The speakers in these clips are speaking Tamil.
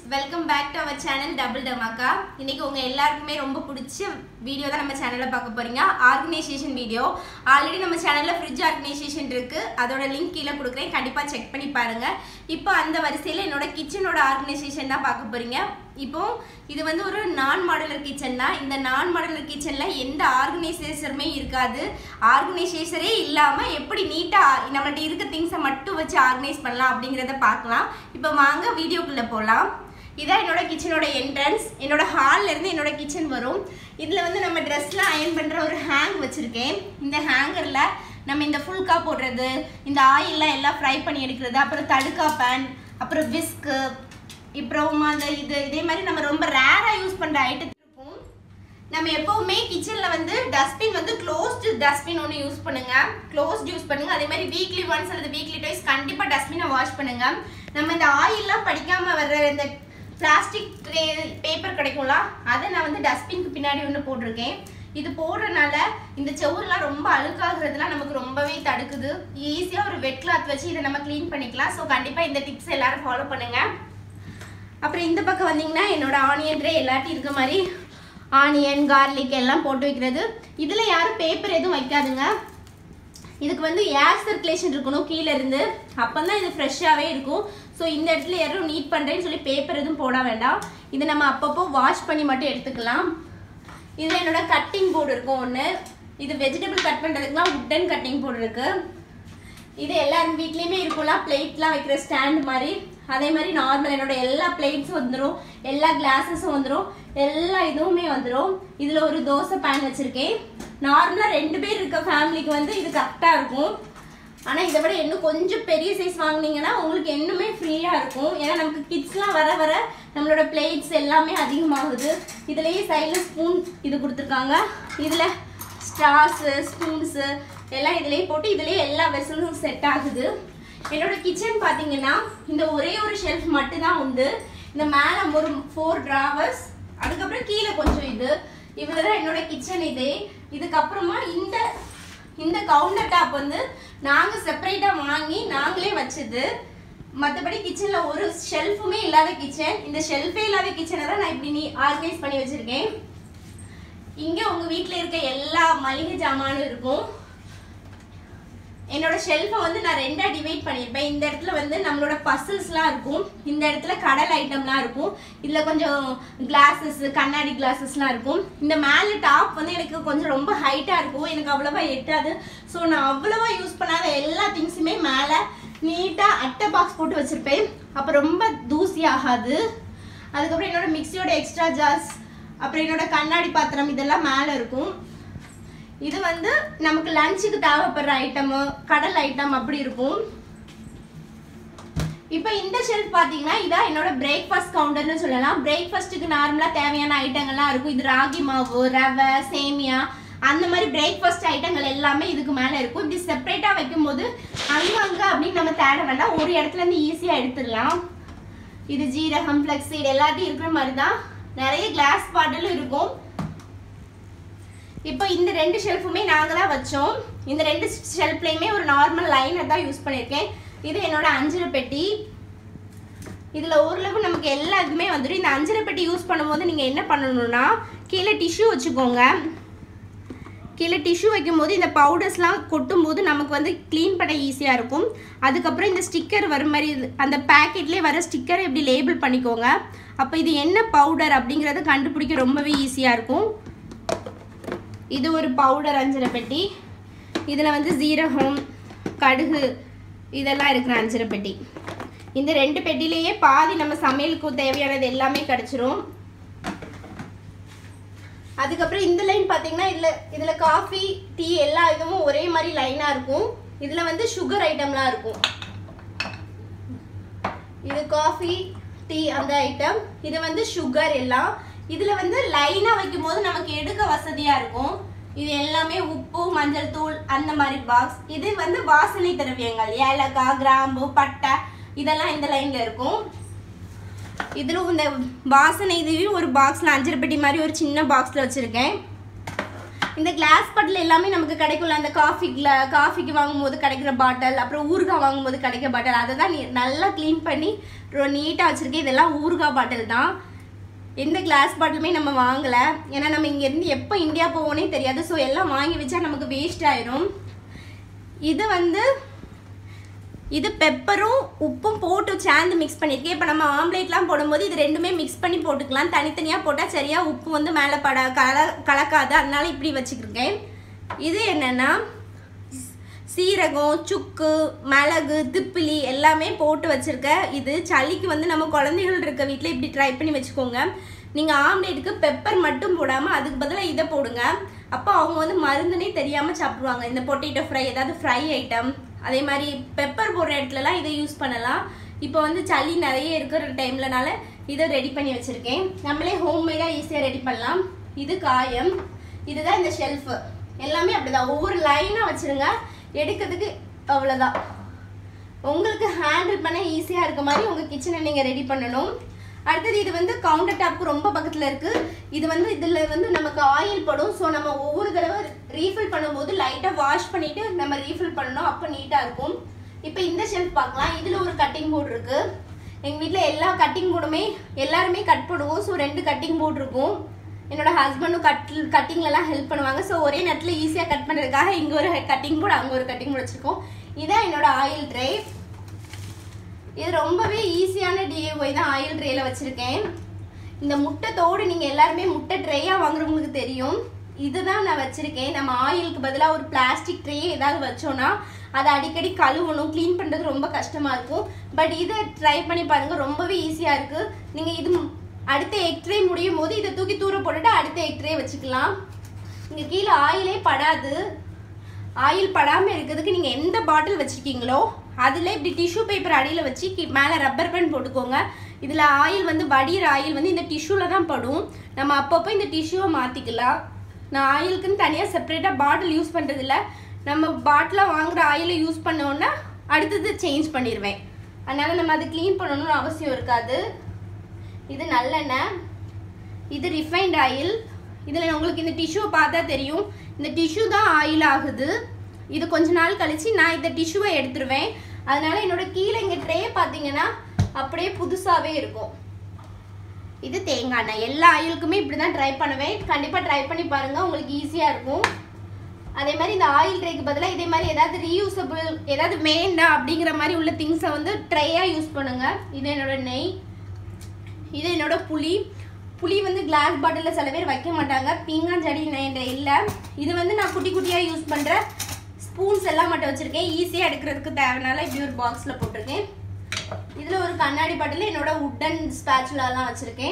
welcome back to our channel double டமாக்கா இன்னைக்கு உங்க எல்லாருக்குமே ரொம்ப பிடிச்ச வீடியோ தான் நம்ம சேனல்ல பார்க்க போறீங்க ஆர்கனைசேஷன் வீடியோ ஆல்ரெடி நம்ம சேனல்ல ஃப்ரிட்ஜ் ஆர்கனைசேஷன் இருக்கு அதோட லிங்க் கீழே கொடுக்குறேன் கண்டிப்பா செக் பண்ணி பாருங்க இப்போ அந்த வரிசையில என்னோட கிச்சனோட ஆர்கனைசேஷன் தான் பார்க்க போறீங்க இப்போ இது வந்து ஒரு நான் மாடலர் கிச்சன் தான் இந்த நான் மாடலர் கிச்சன்ல எந்த ஆர்கனைசேஷருமே இருக்காது ஆர்கனைசேஷரே இல்லாம எப்படி நீட்டா நம்மள்ட்ட இருக்க திங்ஸை மட்டும் வச்சு ஆர்கனைஸ் பண்ணலாம் அப்படிங்கிறத பார்க்கலாம் இப்போ வாங்க வீடியோக்குள்ள போகலாம் இதான் என்னோட கிச்சனோட என்ட்ரன்ஸ் என்னோட ஹால்ல இருந்து என்னோட கிச்சன் வரும் இதுல வந்து நம்ம ட்ரெஸ்லாம் அயன் பண்ற ஒரு ஹேங் வச்சிருக்கேன் இந்த ஹேங்கர்ல நம்ம இந்த ஃபுல்கா போடுறது இந்த ஆயில்லாம் எல்லாம் ஃப்ரை பண்ணி எடுக்கிறது அப்புறம் தடுக்கா பேன் அப்புறம் விஸ்க்கு அப்புறமா அந்த இது இதே மாதிரி நம்ம ரொம்ப ரேரா யூஸ் பண்ற ஐட்டம் இருக்கும் நம்ம எப்பவுமே கிச்சன்ல வந்து டஸ்ட்பின் வந்து க்ளோஸ்டு டஸ்ட்பின் ஒன்று யூஸ் பண்ணுங்க க்ளோஸ்ட் யூஸ் பண்ணுங்க அதே மாதிரி வீக்லி ஒன்ஸ் அல்லது வீக்லி டைஸ் கண்டிப்பா டஸ்ட்பினை வாஷ் பண்ணுங்க நம்ம இந்த ஆயில்லாம் படிக்காம வர்ற இந்த பிளாஸ்டிக் பேப்பர் கிடைக்கும்ல அதை நான் வந்து டஸ்ட்பின்க்கு பின்னாடி ஒன்று போட்டிருக்கேன் இது போடுறதுனால இந்த செவுர்லாம் ரொம்ப அழுக்காகிறதுலாம் நமக்கு ரொம்பவே தடுக்குது ஈஸியாக ஒரு வெட் கிளாத் வச்சு இதை நம்ம க்ளீன் பண்ணிக்கலாம் ஸோ கண்டிப்பாக இந்த டிப்ஸ் எல்லாரும் ஃபாலோ பண்ணுங்க அப்புறம் இந்த பக்கம் வந்தீங்கன்னா என்னோட ஆனியன் ட்ரே எல்லாத்தையும் இருக்க மாதிரி ஆனியன் கார்லிக் எல்லாம் போட்டு வைக்கிறது இதில் யாரும் பேப்பர் எதுவும் வைக்காதுங்க இதுக்கு வந்து ஏர் சர்க்குலேஷன் இருக்கணும் கீழே இருந்து அப்போ தான் இது ஃப்ரெஷ்ஷாகவே இருக்கும் ஸோ இந்த இடத்துல யாரும் நீட் பண்ணுறேன்னு சொல்லி பேப்பர் எதுவும் போட வேண்டாம் இது நம்ம அப்பப்போ வாஷ் பண்ணி மட்டும் எடுத்துக்கலாம் இதில் என்னோட கட்டிங் போர்டு இருக்கும் ஒன்று இது வெஜிடபிள் கட் பண்ணுறதுக்குலாம் உட்டன் கட்டிங் போர்டு இருக்குது இது எல்லாரும் வீட்லேயுமே இருக்கும்ல பிளேட்லாம் வைக்கிற ஸ்டாண்ட் மாதிரி அதே மாதிரி நார்மல் என்னோட எல்லா பிளேட்ஸும் வந்துடும் எல்லா கிளாஸஸும் வந்துடும் எல்லா இதுவுமே வந்துடும் இதில் ஒரு தோசை பேன் வச்சுருக்கேன் நார்மலாக ரெண்டு பேர் இருக்க ஃபேமிலிக்கு வந்து இது கரெக்டாக இருக்கும் ஆனால் இதை விட இன்னும் கொஞ்சம் பெரிய சைஸ் வாங்குனீங்கன்னா உங்களுக்கு இன்னுமே ஃப்ரீயாக இருக்கும் ஏன்னா நமக்கு கிட்ஸ்லாம் வர வர நம்மளோட பிளேட்ஸ் எல்லாமே அதிகமாகுது இதுலேயே சைடில் ஸ்பூன் இது கொடுத்துருக்காங்க இதில் ஸ்டார்ஸு ஸ்பூன்ஸு எல்லாம் இதுலேயே போட்டு இதுலேயே எல்லா வெசலும் செட் ஆகுது என்னோட கிச்சன் பார்த்தீங்கன்னா இந்த ஒரே ஒரு ஷெல்ஃப் மட்டும்தான் உண்டு இந்த மேலே ஒரு ஃபோர் டிராவர்ஸ் அதுக்கப்புறம் கீழே கொஞ்சம் இது இவ்வளோதான் என்னோட கிச்சன் இது இதுக்கப்புறமா இந்த இந்த கவுண்டர் டாப் வந்து நாங்கள் செப்பரேட்டாக வாங்கி நாங்களே வச்சது மற்றபடி கிச்சனில் ஒரு ஷெல்ஃபுமே இல்லாத கிச்சன் இந்த ஷெல்ஃபே இல்லாத கிச்சனை தான் நான் இப்படி நீ ஆர்கனைஸ் பண்ணி வச்சுருக்கேன் இங்கே உங்கள் வீட்டில் இருக்க எல்லா மளிகை ஜாமானும் இருக்கும் என்னோட ஷெல்ஃபை வந்து நான் ரெண்டா டிவைட் பண்ணியிருப்பேன் இந்த இடத்துல வந்து நம்மளோட பசில்ஸ்லாம் இருக்கும் இந்த இடத்துல கடல் ஐட்டம்லாம் இருக்கும் இதில் கொஞ்சம் கிளாஸஸ் கண்ணாடி கிளாஸஸ்லாம் இருக்கும் இந்த மேலே டாப் வந்து எனக்கு கொஞ்சம் ரொம்ப ஹைட்டாக இருக்கும் எனக்கு அவ்வளோவா எட்டாது ஸோ நான் அவ்வளோவா யூஸ் பண்ணாத எல்லா திங்ஸுமே மேலே நீட்டாக அட்டை பாக்ஸ் போட்டு வச்சுருப்பேன் அப்போ ரொம்ப தூசி ஆகாது அதுக்கப்புறம் என்னோட மிக்சியோட எக்ஸ்ட்ரா ஜார்ஸ் அப்புறம் என்னோட கண்ணாடி பாத்திரம் இதெல்லாம் மேலே இருக்கும் இது வந்து நமக்கு லஞ்சுக்கு தேவைப்படுற ஐட்டமு கடல் ஐட்டம் அப்படி இருக்கும் இப்போ இந்த ஷெல்ஃப் பார்த்தீங்கன்னா இதான் என்னோட பிரேக்ஃபாஸ்ட் கவுண்டர்னு சொல்லலாம் பிரேக்ஃபாஸ்ட்டுக்கு நார்மலாக தேவையான ஐட்டங்கள்லாம் இருக்கும் இது ராகி மாவு ரவை சேமியா அந்த மாதிரி பிரேக்ஃபாஸ்ட் ஐட்டங்கள் எல்லாமே இதுக்கு மேலே இருக்கும் இப்படி செப்பரேட்டாக வைக்கும்போது அங்கங்க அப்படின்னு நம்ம தேட வேண்டாம் ஒரு இடத்துல இருந்து ஈஸியாக எடுத்துடலாம் இது ஜீரகம் ஃப்ளெக்ஸீட் எல்லாத்தையும் இருக்கிற மாதிரி தான் நிறைய கிளாஸ் பாட்டிலும் இருக்கும் இப்போ இந்த ரெண்டு ஷெல்ஃபுமே நாங்கள் தான் வச்சோம் இந்த ரெண்டு ஷெல்ஃப்லையுமே ஒரு நார்மல் லைனை தான் யூஸ் பண்ணியிருக்கேன் இது என்னோட அஞ்சரை பெட்டி இதில் ஓரளவு நமக்கு எல்லா இதுவுமே வந்துடும் இந்த அஞ்சரை பெட்டி யூஸ் பண்ணும்போது நீங்கள் என்ன பண்ணணும்னா கீழே டிஷ்யூ வச்சுக்கோங்க கீழே டிஷ்யூ வைக்கும்போது இந்த பவுடர்ஸ்லாம் கொட்டும்போது நமக்கு வந்து க்ளீன் பண்ண ஈஸியாக இருக்கும் அதுக்கப்புறம் இந்த ஸ்டிக்கர் வர மாதிரி அந்த பேக்கெட்லேயே வர ஸ்டிக்கரை இப்படி லேபிள் பண்ணிக்கோங்க அப்போ இது என்ன பவுடர் அப்படிங்கிறத கண்டுபிடிக்க ரொம்பவே ஈஸியாக இருக்கும் இது ஒரு பவுடர் அஞ்சரை பெட்டி இதில் வந்து ஜீரகம் கடுகு இதெல்லாம் இருக்கிற அஞ்சரை பெட்டி இந்த ரெண்டு பெட்டிலேயே பாதி நம்ம சமையலுக்கு தேவையானது எல்லாமே கிடச்சிரும் அதுக்கப்புறம் இந்த லைன் பார்த்தீங்கன்னா இதில் இதில் காஃபி டீ எல்லா இதுவும் ஒரே மாதிரி லைனாக இருக்கும் இதில் வந்து சுகர் ஐட்டம்லாம் இருக்கும் இது காஃபி டீ அந்த ஐட்டம் இது வந்து சுகர் எல்லாம் இதுல வந்து லைனா வைக்கும் போது நமக்கு எடுக்க வசதியா இருக்கும் இது எல்லாமே உப்பு மஞ்சள் தூள் அந்த மாதிரி பாக்ஸ் இது வந்து வாசனை திரவியங்கள் ஏலக்காய் கிராம்பு பட்டை இதெல்லாம் இந்த லைன்ல இருக்கும் இதுல இந்த வாசனை இதுவும் ஒரு பாக்ஸ்ல அஞ்சரை பெட்டி மாதிரி ஒரு சின்ன பாக்ஸ்ல வச்சிருக்கேன் இந்த கிளாஸ் பாட்டில் எல்லாமே நமக்கு கிடைக்கும்ல அந்த காஃபிக்குல காஃபிக்கு வாங்கும்போது கிடைக்கிற பாட்டில் அப்புறம் ஊறுகாய் வாங்கும்போது கிடைக்கிற பாட்டில் அதை தான் நீ- நல்லா க்ளீன் பண்ணி ரொம்ப நீட்டாக வச்சுருக்கேன் இதெல்லாம் ஊறுகாய் பாட்டில் தான் எந்த கிளாஸ் பாட்டிலுமே நம்ம வாங்கலை ஏன்னா நம்ம இங்கேருந்து எப்போ இந்தியா போவோனே தெரியாது ஸோ எல்லாம் வாங்கி வச்சா நமக்கு வேஸ்ட் ஆயிரும் இது வந்து இது பெப்பரும் உப்பும் போட்டு சேர்ந்து மிக்ஸ் பண்ணியிருக்கேன் இப்போ நம்ம ஆம்லேட்லாம் போடும்போது இது ரெண்டுமே மிக்ஸ் பண்ணி போட்டுக்கலாம் தனித்தனியாக போட்டால் சரியாக உப்பு வந்து மேலே பட கல கலக்காது அதனால இப்படி வச்சுக்கிருக்கேன் இது என்னென்னா சீரகம் சுக்கு மிளகு திப்பிலி எல்லாமே போட்டு வச்சிருக்கேன் இது சளிக்கு வந்து நம்ம குழந்தைகள் இருக்க வீட்டில் இப்படி ட்ரை பண்ணி வச்சுக்கோங்க நீங்கள் ஆம்லேட்டுக்கு பெப்பர் மட்டும் போடாமல் அதுக்கு பதிலாக இதை போடுங்க அப்போ அவங்க வந்து மருந்துனே தெரியாமல் சாப்பிடுவாங்க இந்த பொட்டேட்டோ ஃப்ரை ஏதாவது ஃப்ரை ஐட்டம் அதே மாதிரி பெப்பர் போடுற இடத்துலலாம் இதை யூஸ் பண்ணலாம் இப்போ வந்து சளி நிறைய இருக்கிற டைம்லனால இதை ரெடி பண்ணி வச்சுருக்கேன் நம்மளே ஹோம்மேடாக ஈஸியாக ரெடி பண்ணலாம் இது காயம் இதுதான் இந்த ஷெல்ஃபு எல்லாமே அப்படிதான் ஒவ்வொரு லைனாக வச்சிருங்க எடுக்கிறதுக்கு அவ்வளோதான் உங்களுக்கு ஹேண்டில் பண்ண ஈஸியாக இருக்க மாதிரி உங்கள் கிச்சனை நீங்கள் ரெடி பண்ணணும் அடுத்தது இது வந்து கவுண்டர் டாப்க்கு ரொம்ப பக்கத்தில் இருக்குது இது வந்து இதில் வந்து நமக்கு ஆயில் படும் ஸோ நம்ம ஒவ்வொரு தடவை ரீஃபில் பண்ணும்போது லைட்டாக வாஷ் பண்ணிவிட்டு நம்ம ரீஃபில் பண்ணணும் அப்போ நீட்டாக இருக்கும் இப்போ இந்த ஷெல்ஃப் பார்க்கலாம் இதில் ஒரு கட்டிங் போர்டு இருக்குது எங்கள் வீட்டில் எல்லா கட்டிங் போர்டுமே எல்லாருமே கட் போடுவோம் ஸோ ரெண்டு கட்டிங் போர்டு இருக்கும் என்னோட ஹஸ்பண்டும் கட் கட்டிங்லலாம் ஹெல்ப் பண்ணுவாங்க ஸோ ஒரே நேரத்தில் ஈஸியாக கட் பண்ணுறதுக்காக இங்கே ஒரு கட்டிங் போர்டு அங்கே ஒரு கட்டிங் போர்டு வச்சுருக்கோம் இதான் என்னோட ஆயில் ட்ரை இது ரொம்பவே ஈஸியான டிஏஒய் தான் ஆயில் ட்ரேல வச்சுருக்கேன் இந்த முட்டை தோடு நீங்கள் எல்லாருமே முட்டை ட்ரேயாக வாங்குறவங்களுக்கு தெரியும் இதுதான் நான் வச்சுருக்கேன் நம்ம ஆயிலுக்கு பதிலாக ஒரு பிளாஸ்டிக் ட்ரே ஏதாவது வச்சோன்னா அதை அடிக்கடி கழுவணும் க்ளீன் பண்ணுறது ரொம்ப கஷ்டமாக இருக்கும் பட் இதை ட்ரை பண்ணி பாருங்கள் ரொம்பவே ஈஸியாக இருக்குது நீங்கள் இது மு- அடுத்த எக் ட்ரே முடியும் போது இதை தூக்கி தூர போட்டுட்டு அடுத்த எக் ட்ரே வச்சுக்கலாம் இங்கே கீழே ஆயிலே படாது ஆயில் படாமல் இருக்கிறதுக்கு நீங்கள் எந்த பாட்டில் வச்சுருக்கீங்களோ அதில் இப்படி டிஷ்யூ பேப்பர் அடியில் வச்சு கி- மேலே ரப்பர் பேண்ட் போட்டுக்கோங்க இதில் ஆயில் வந்து வடிகிற ஆயில் வந்து இந்த டிஷ்யூவில் தான் படும் நம்ம அப்பப்போ இந்த டிஷ்யூவை மாற்றிக்கலாம் நான் ஆயிலுக்குன்னு தனியாக செப்பரேட்டாக பாட்டில் யூஸ் பண்ணுறதில்ல நம்ம பாட்டிலாக வாங்குற ஆயிலை யூஸ் பண்ணோன்னா அடுத்தது சேஞ்ச் பண்ணிடுவேன் அதனால் நம்ம அதை க்ளீன் பண்ணணும்னு அவசியம் இருக்காது இது நல்லெண்ணெய் இது ரிஃபைண்ட் ஆயில் இதில் உங்களுக்கு இந்த டிஷ்யூவை பார்த்தா தெரியும் இந்த டிஷ்யூ தான் ஆயில் ஆகுது இது கொஞ்ச நாள் கழிச்சு நான் இந்த டிஷ்யூவை எடுத்துருவேன் அதனால என்னோட கீழே இங்கே ட்ரே பார்த்தீங்கன்னா அப்படியே புதுசாகவே இருக்கும் இது தேங்காய் எண்ணெய் எல்லா ஆயிலுக்குமே இப்படி தான் ட்ரை பண்ணுவேன் கண்டிப்பாக ட்ரை பண்ணி பாருங்கள் உங்களுக்கு ஈஸியாக இருக்கும் அதே மாதிரி இந்த ஆயில் ட்ரேக்கு பதிலாக இதே மாதிரி ஏதாவது ரீயூசபிள் ஏதாவது வேண்டாம் அப்படிங்கிற மாதிரி உள்ள திங்ஸை வந்து ட்ரையாக யூஸ் பண்ணுங்கள் இது என்னோட நெய் இது என்னோட புளி புளி வந்து கிளாஸ் பாட்டிலில் சில பேர் வைக்க மாட்டாங்க பீங்காஞ்சடி என்கிட்ட இல்லை இது வந்து நான் குட்டி குட்டியாக யூஸ் பண்ணுற ஸ்பூன்ஸ் எல்லாம் மட்டும் வச்சுருக்கேன் ஈஸியாக எடுக்கிறதுக்கு தேவைனால இப்படி ஒரு பாக்ஸில் போட்டிருக்கேன் இதில் ஒரு கண்ணாடி பாட்டில் என்னோட உட்டன் ஸ்பேச்சுலாலாம் வச்சுருக்கேன்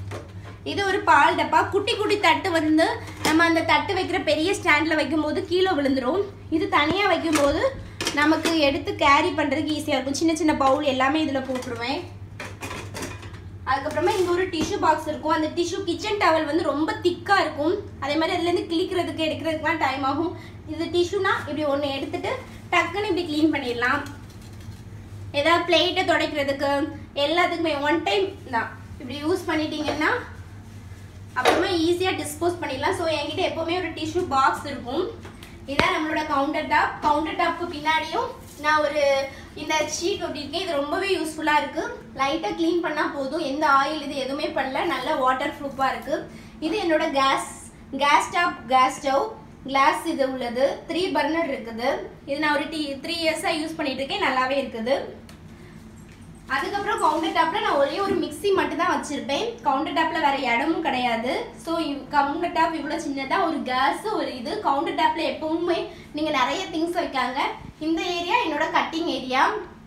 இது ஒரு பால் டப்பா குட்டி குட்டி தட்டு வந்து நம்ம அந்த தட்டு வைக்கிற பெரிய ஸ்டாண்டில் வைக்கும்போது கீழே விழுந்துரும் இது தனியாக வைக்கும்போது நமக்கு எடுத்து கேரி பண்ணுறதுக்கு ஈஸியாக இருக்கும் சின்ன சின்ன பவுல் எல்லாமே இதில் போட்டுருவேன் அதுக்கப்புறமா இங்கே ஒரு டிஷ்யூ பாக்ஸ் இருக்கும் அந்த டிஷ்யூ கிச்சன் டவல் வந்து ரொம்ப திக்காக இருக்கும் அதே மாதிரி அதுலேருந்து கிளிக்கிறதுக்கு எடுக்கிறதுக்குலாம் டைம் ஆகும் இது டிஷ்யூனா இப்படி ஒன்று எடுத்துட்டு டக்குன்னு இப்படி க்ளீன் பண்ணிடலாம் ஏதாவது பிளேட்டை துடைக்கிறதுக்கு எல்லாத்துக்குமே ஒன் டைம் தான் இப்படி யூஸ் பண்ணிட்டீங்கன்னா அப்புறமா ஈஸியாக டிஸ்போஸ் பண்ணிடலாம் ஸோ என்கிட்ட எப்போவுமே ஒரு டிஷ்யூ பாக்ஸ் இருக்கும் இதான் நம்மளோட கவுண்டர் டாப் கவுண்டர் டாப்க்கு பின்னாடியும் நான் ஒரு இந்த ஷீட் ஒட்டியிருக்கேன் இது ரொம்பவே யூஸ்ஃபுல்லாக இருக்குது லைட்டாக க்ளீன் பண்ணால் போதும் எந்த ஆயில் இது எதுவுமே பண்ணல நல்ல வாட்டர் ப்ரூஃபாக இருக்குது இது என்னோட gas gas stop gas stove glass இது உள்ளது த்ரீ பர்னர் இருக்குது இது நான் ஒரு டி த்ரீ இயர்ஸாக யூஸ் பண்ணிட்டு இருக்கேன் நல்லாவே இருக்குது அதுக்கப்புறம் கவுண்டர் டாப்ல நான் ஒரே ஒரு மிக்ஸி மட்டும் தான் வச்சிருப்பேன் கவுண்டர் டாப்ல வேற இடமும் கிடையாது ஸோ கவுண்டர் டாப் இவ்வளோ சின்னதா ஒரு கேஸ் ஒரு இது கவுண்டர் டாப்ல எப்பவுமே நீங்க நிறைய திங்ஸ் வைக்காங்க இந்த ஏரியா என்னோட கட்டிங் ஏரியா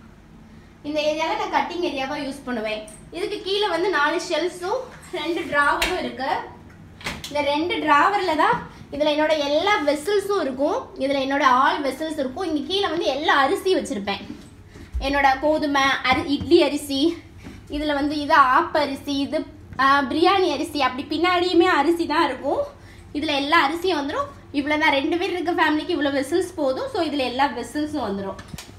இந்த ஏரியாவில் நான் கட்டிங் ஏரியாவாக யூஸ் பண்ணுவேன் இதுக்கு கீழே வந்து நாலு ஷெல்ஃப்ஸும் ரெண்டு ட்ராவரும் இருக்கு இந்த ரெண்டு டிராவரில் தான் இதில் என்னோட எல்லா வெசல்ஸும் இருக்கும் இதில் என்னோட ஆல் வெசல்ஸ் இருக்கும் இங்கே கீழே வந்து எல்லா அரிசி வச்சுருப்பேன் என்னோட கோதுமை அரி இட்லி அரிசி இதில் வந்து இது ஆப்ப அரிசி இது ஆ, பிரியாணி அரிசி அப்படி பின்னாடியுமே அரிசி தான் இருக்கும் இதில் எல்லா அரிசியும் வந்துடும் இவ்வளோ தான் ரெண்டு பேர் இருக்க ஃபேமிலிக்கு இவ்வளோ வெசல்ஸ் போதும் ஸோ இதில் எல்லா வெசல்ஸும் வந்துடும்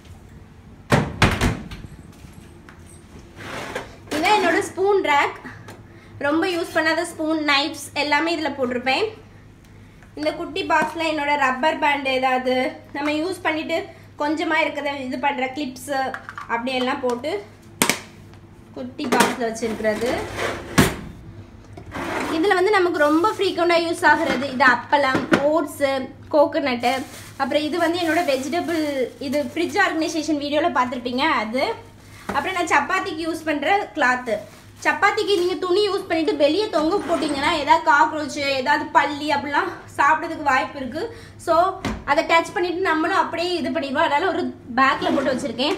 இதான் என்னோட ஸ்பூன் ரேக் ரொம்ப யூஸ் பண்ணாத ஸ்பூன் நைஃப்ஸ் எல்லாமே இதில் போட்டிருப்பேன் இந்த குட்டி பாக்ஸில் என்னோட ரப்பர் பேண்ட் ஏதாவது நம்ம யூஸ் பண்ணிட்டு கொஞ்சமாக இருக்கிறத இது பண்ணுற கிளிப்ஸு அப்படியெல்லாம் போட்டு குட்டி பாக்ஸில் வச்சுருக்கிறது இதில் வந்து நமக்கு ரொம்ப ஃப்ரீக்வெண்ட்டாக யூஸ் ஆகுறது இது அப்பளம் ஓட்ஸு கோகோனட்டு அப்புறம் இது வந்து என்னோட வெஜிடபிள் இது ஃப்ரிட்ஜ் ஆர்கனைசேஷன் வீடியோவில் பார்த்துருப்பீங்க அது அப்புறம் நான் சப்பாத்திக்கு யூஸ் பண்ணுற கிளாத்து சப்பாத்திக்கு நீங்கள் துணி யூஸ் பண்ணிட்டு வெளியே தொங்க போட்டிங்கன்னா ஏதாவது காக்ரோச்சு ஏதாவது பள்ளி அப்படிலாம் சாப்பிட்றதுக்கு வாய்ப்பு இருக்குது ஸோ அதை டச் பண்ணிவிட்டு நம்மளும் அப்படியே இது பண்ணிடுவோம் அதனால் ஒரு பேக்கில் போட்டு வச்சுருக்கேன்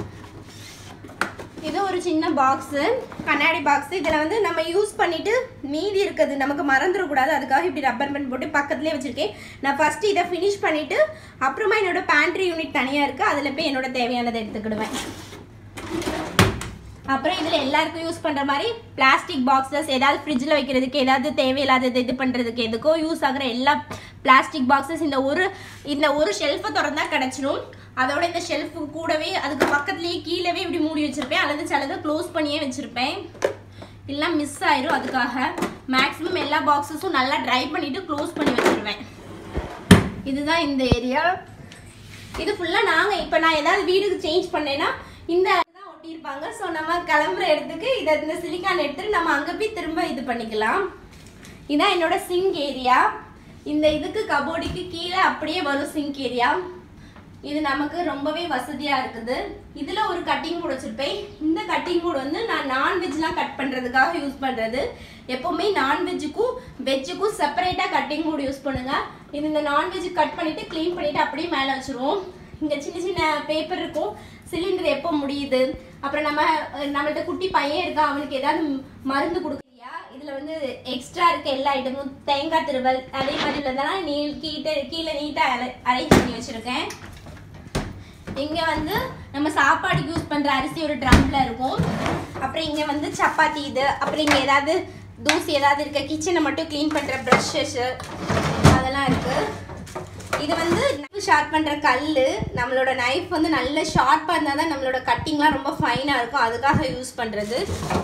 இது ஒரு சின்ன பாக்ஸு கண்ணாடி பாக்ஸ் இதில் வந்து நம்ம யூஸ் பண்ணிட்டு மீதி இருக்குது நமக்கு மறந்துடக்கூடாது அதுக்காக இப்படி ரப்பர் பேண்ட் போட்டு பக்கத்துலேயே வச்சுருக்கேன் நான் ஃபஸ்ட்டு இதை ஃபினிஷ் பண்ணிவிட்டு அப்புறமா என்னோட பேண்ட்ரி யூனிட் தனியாக இருக்குது அதில் போய் என்னோட தேவையானதை எடுத்துக்கிடுவேன் அப்புறம் இதில் எல்லாருக்கும் யூஸ் பண்ணுற மாதிரி பிளாஸ்டிக் பாக்ஸஸ் ஏதாவது ஃப்ரிட்ஜில் வைக்கிறதுக்கு ஏதாவது தேவையில்லாதது இது பண்ணுறதுக்கு எதுக்கோ யூஸ் ஆகிற எல்லா பிளாஸ்டிக் பாக்ஸஸ் இந்த ஒரு இந்த ஒரு ஷெல்ஃபை திறந்தா கிடச்சிரும் அதோட இந்த ஷெல்ஃபு கூடவே அதுக்கு பக்கத்துலேயே கீழவே இப்படி மூடி வச்சுருப்பேன் அல்லது சிலதை க்ளோஸ் பண்ணியே வச்சுருப்பேன் எல்லாம் மிஸ் ஆயிரும் அதுக்காக மேக்ஸிமம் எல்லா பாக்ஸஸும் நல்லா ட்ரை பண்ணிவிட்டு க்ளோஸ் பண்ணி வச்சுருவேன் இதுதான் இந்த ஏரியா இது ஃபுல்லாக நாங்கள் இப்போ நான் ஏதாவது வீடுக்கு சேஞ்ச் பண்ணேன்னா இந்த தான் ஒட்டியிருப்பாங்க ஸோ நம்ம கிளம்புற இடத்துக்கு இதை இந்த சிலிக்கான் எடுத்துட்டு நம்ம அங்கே போய் திரும்ப இது பண்ணிக்கலாம் இதான் என்னோட சிங்க் ஏரியா இந்த இதுக்கு கபோர்டுக்கு கீழே அப்படியே வரும் சிங்க் ஏரியா இது நமக்கு ரொம்பவே வசதியா இருக்குது இதுல ஒரு கட்டிங் போர்டு வச்சிருப்பேன் இந்த கட்டிங் போர்டு வந்து நான் நான்வெஜ்லாம் கட் பண்றதுக்காக யூஸ் பண்றது எப்பவுமே நான்வெஜ்ஜுக்கும் வெஜ்ஜுக்கும் செப்பரேட்டா கட்டிங் போர்டு யூஸ் பண்ணுங்க இது இந்த நான்வெஜ் கட் பண்ணிட்டு க்ளீன் பண்ணிட்டு அப்படியே மேல வச்சிருவோம் இங்க சின்ன சின்ன பேப்பர் இருக்கும் சிலிண்டர் எப்போ முடியுது அப்புறம் நம்ம அஹ், நம்மள்ட்ட குட்டி பையன் இருக்கா அவனுக்கு ஏதாவது மருந்து கொடுக்கலையா இதுல வந்து எக்ஸ்ட்ரா இருக்க எல்லா ஐட்டமும் தேங்காய் திருவல் அதே மாதிரி உள்ளதெல்லாம் நீ கீழே கீழே நீட்டா அரேஞ்ச் பண்ணி வச்சிருக்கேன் இங்க வந்து நம்ம சாப்பாடுக்கு யூஸ் பண்ற அரிசி ஒரு ட்ரம்ல இருக்கும் அப்புறம் இங்க வந்து சப்பாத்தி இது அப்புறம் இங்க ஏதாவது தூசி ஏதாவது இருக்க கிச்சனை மட்டும் க்ளீன் பண்ற ப்ரஷஸ் அதெல்லாம் இருக்கு இது வந்து ஷார்ப் பண்ற கல்லு நம்மளோட நைஃப் வந்து நல்ல ஷார்ப்பா இருந்தால் தான் நம்மளோட கட்டிங்லாம் ரொம்ப ஃபைனா இருக்கும் அதுக்காக யூஸ் பண்றது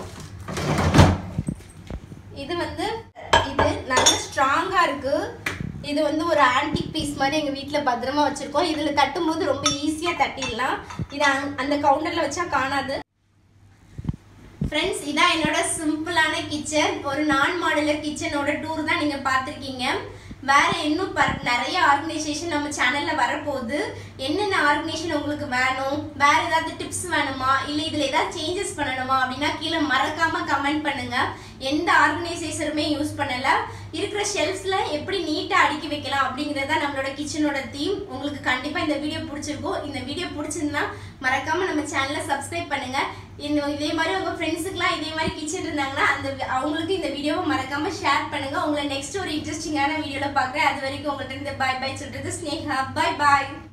இது வந்து இது நல்ல ஸ்ட்ராங்கா இருக்கு இது வந்து ஒரு ஆன்டிக் பீஸ் மாதிரி எங்க வீட்ல பத்திரமா வச்சிருக்கோம் இதுல தட்டும்போது ரொம்ப ஈஸியா தட்டிடலாம் இது அந்த- அந்த கவுண்டர்ல வச்சா காணாது ஃப்ரெண்ட்ஸ் இதான் என்னோட சிம்பிளான கிச்சன் ஒரு நான் மாடலர் கிச்சனோட டூர் தான் நீங்க பார்த்திருக்கீங்க வேற இன்னும் பர- நிறைய ஆர்கனைசேஷன் நம்ம சேனல்ல வரப்போகுது என்னென்ன ஆர்கனைசேஷன் உங்களுக்கு வேணும் வேற ஏதாவது டிப்ஸ் வேணுமா இல்ல இதுல ஏதாவது சேஞ்சஸ் பண்ணணுமா அப்படின்னா கீழே மறக்காம கமெண்ட் பண்ணுங்க எந்த ஆர்கனைசேஷருமே யூஸ் பண்ணல இருக்கிற ஷெல்ஃப்ஸ்ல எப்படி நீட்டா அடுக்கி வைக்கலாம் அப்படிங்கிறது தான் நம்மளோட கிச்சனோட தீம் உங்களுக்கு கண்டிப்பா இந்த வீடியோ பிடிச்சிருக்கும் இந்த வீடியோ பிடிச்சிருந்தா மறக்காம நம்ம சேனலை சப்ஸ்கிரைப் பண்ணுங்க இந்த இதே மாதிரி உங்க ஃப்ரெண்ட்ஸுக்குலாம் இதே மாதிரி கிச்சன் இருந்தாங்கன்னா அந்த வி- அவங்களுக்கு இந்த வீடியோவை மறக்காம ஷேர் பண்ணுங்க உங்களை நெக்ஸ்ட் ஒரு இன்ட்ரெஸ்டிங்கான வீடியோல பார்க்குறேன் அது வரைக்கும் உங்கள்கிட்ட இருந்து பாய் பாய் சொல்றது ஸ்னேகா பாய் பாய்